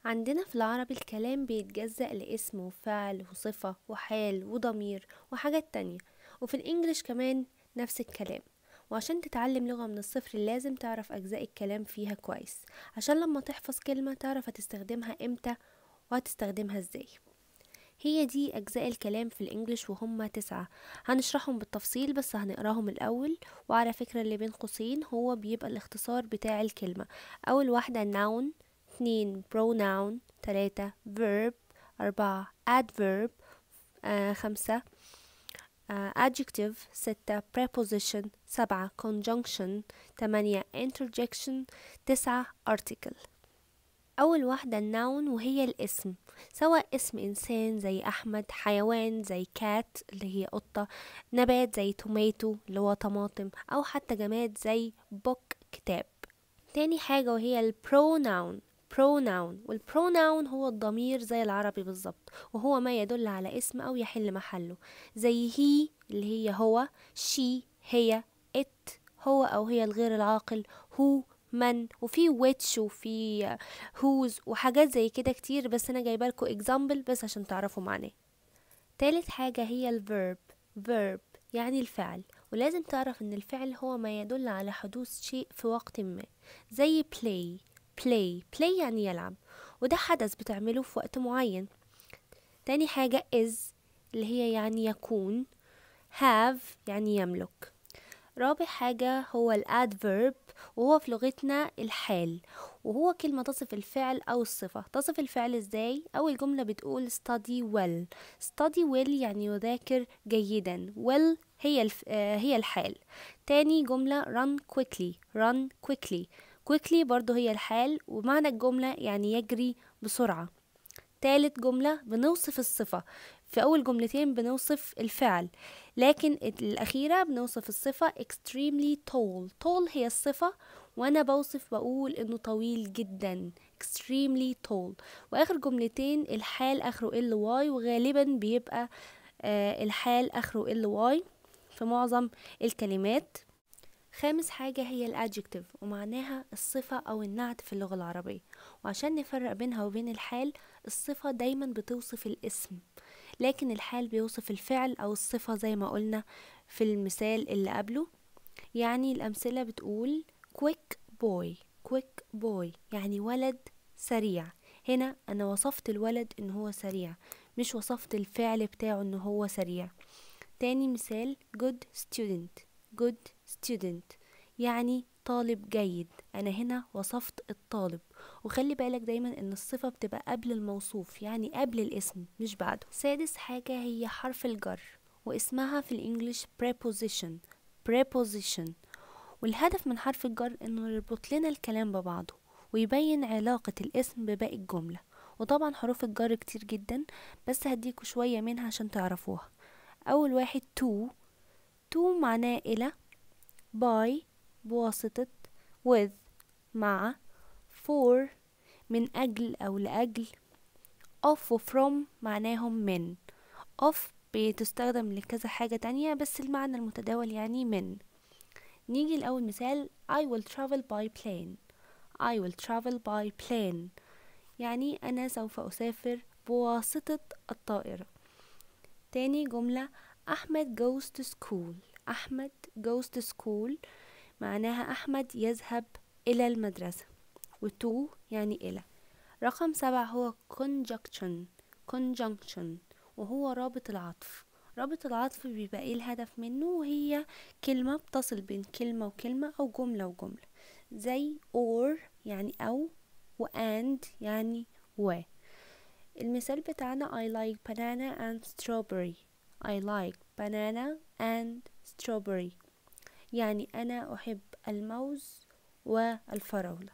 عندنا في العربي الكلام بيتجزأ لاسم وفعل وصفة وحال وضمير وحاجات تانية وفي الإنجليش كمان نفس الكلام وعشان تتعلم لغة من الصفر لازم تعرف أجزاء الكلام فيها كويس عشان لما تحفظ كلمة تعرف هتستخدمها امتى وهتستخدمها ازاي هي دي أجزاء الكلام في الإنجليش وهم تسعة هنشرحهم بالتفصيل بس هنقراهم الأول وعلى فكرة اللي بين قوسين هو بيبقى الاختصار بتاع الكلمة أول واحدة noun اتنين pronoun تلاتة verb أربعة adverb آه خمسة آه adjective ستة preposition سبعة conjunction تمانية interjection تسعة article أول واحدة النون وهي الاسم سواء اسم إنسان زي أحمد حيوان زي كات اللي هي قطة نبات زي توماتو اللي هو طماطم أو حتى جماد زي بوك كتاب تاني حاجة وهي البروناون pronoun والpronoun هو الضمير زي العربي بالظبط وهو ما يدل على اسم أو يحل محله زي he اللي هي هو she هي it هو أو هي الغير العاقل who من وفي which وفي whose وحاجات زي كده كتير بس أنا جايبة لكم example بس عشان تعرفوا معناه تالت حاجة هي الverb verb يعني الفعل ولازم تعرف ان الفعل هو ما يدل على حدوث شيء في وقت ما زي play play play يعني يلعب وده حدث بتعمله في وقت معين تاني حاجة is اللي هي يعني يكون have يعني يملك رابع حاجة هو الادفيرب وهو في لغتنا الحال وهو كلمة تصف الفعل أو الصفة تصف الفعل ازاي؟ أول جملة بتقول study well study well يعني يذاكر جيدا well هي الف... آه هي الحال تاني جملة run quickly run quickly quickly برضو هي الحال ومعنى الجملة يعني يجري بسرعة تالت جملة بنوصف الصفة في أول جملتين بنوصف الفعل لكن الأخيرة بنوصف الصفة extremely tall tall هي الصفة وأنا بوصف بقول إنه طويل جدا extremely tall وآخر جملتين الحال آخره ly وغالبا بيبقى آه الحال آخره ly في معظم الكلمات خامس حاجة هي الادجكتيف ومعناها الصفة أو النعت في اللغة العربية وعشان نفرق بينها وبين الحال الصفة دايما بتوصف الاسم لكن الحال بيوصف الفعل أو الصفة زي ما قلنا في المثال اللي قبله يعني الأمثلة بتقول quick boy quick boy يعني ولد سريع هنا أنا وصفت الولد إن هو سريع مش وصفت الفعل بتاعه إن هو سريع تاني مثال good student good student يعني طالب جيد أنا هنا وصفت الطالب وخلي بالك دايما ان الصفة بتبقى قبل الموصوف يعني قبل الاسم مش بعده سادس حاجة هي حرف الجر واسمها في الانجليش preposition preposition والهدف من حرف الجر انه يربط لنا الكلام ببعضه ويبين علاقة الاسم بباقي الجملة وطبعا حروف الجر كتير جدا بس هديكوا شوية منها عشان تعرفوها أول واحد to to معناه إلى by بواسطة with مع for من أجل أو لأجل of و from معناهم من of بتستخدم لكذا حاجة تانية بس المعنى المتداول يعني من نيجي لأول مثال I will travel by plane I will travel by plane يعني أنا سوف أسافر بواسطة الطائرة تاني جملة أحمد goes to school أحمد goes to school معناها أحمد يذهب إلى المدرسة وتو يعني إلى رقم سبعة هو conjunction conjunction وهو رابط العطف رابط العطف بيبقى ايه الهدف منه وهي كلمة بتصل بين كلمة وكلمة أو جملة وجملة زي or يعني أو و and يعني و المثال بتاعنا I like banana and strawberry I like banana and strawberry يعني أنا أحب الموز والفراولة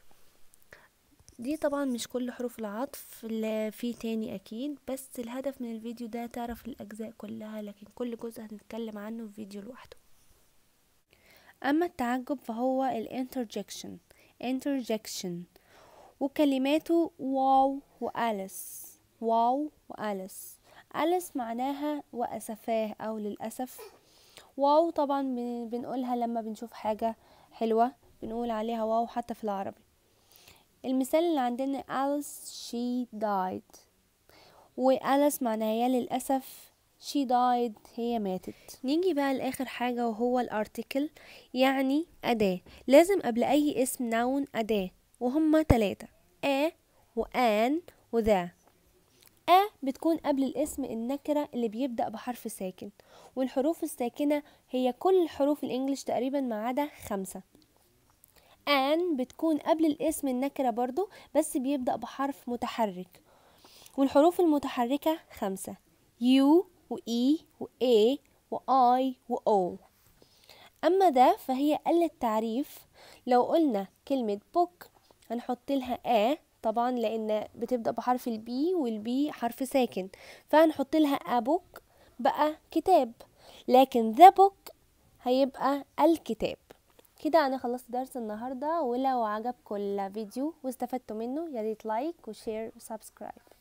دي طبعا مش كل حروف العطف اللي في تاني اكيد بس الهدف من الفيديو ده تعرف الاجزاء كلها لكن كل جزء هنتكلم عنه في فيديو لوحده اما التعجب فهو الانترجكشن interjection وكلماته واو وأليس واو وأليس أليس معناها وأسفاه أو للأسف واو طبعا بنقولها لما بنشوف حاجة حلوة بنقول عليها واو حتى في العربي المثال اللي عندنا Alice she died وأليس معناها يا للأسف she died هي ماتت نيجي بقى لآخر حاجة وهو الارتكل يعني أداة لازم قبل أي اسم نون أداة وهما تلاتة a وآن وذا أ بتكون قبل الاسم النكرة اللي بيبدأ بحرف ساكن والحروف الساكنة هي كل الحروف الإنجليش تقريبا ما عدا خمسة آن بتكون قبل الاسم النكرة برضو بس بيبدأ بحرف متحرك والحروف المتحركة خمسة U و E و A و I و O أما ده فهي قل التعريف لو قلنا كلمة book هنحط لها A طبعا لأن بتبدأ بحرف البي والبي حرف ساكن فهنحط لها a book بقى كتاب لكن the book هيبقى الكتاب كده انا خلصت درس النهارده ولو عجبكم الفيديو واستفدتوا منه يا ريت لايك وشير وسبسكرايب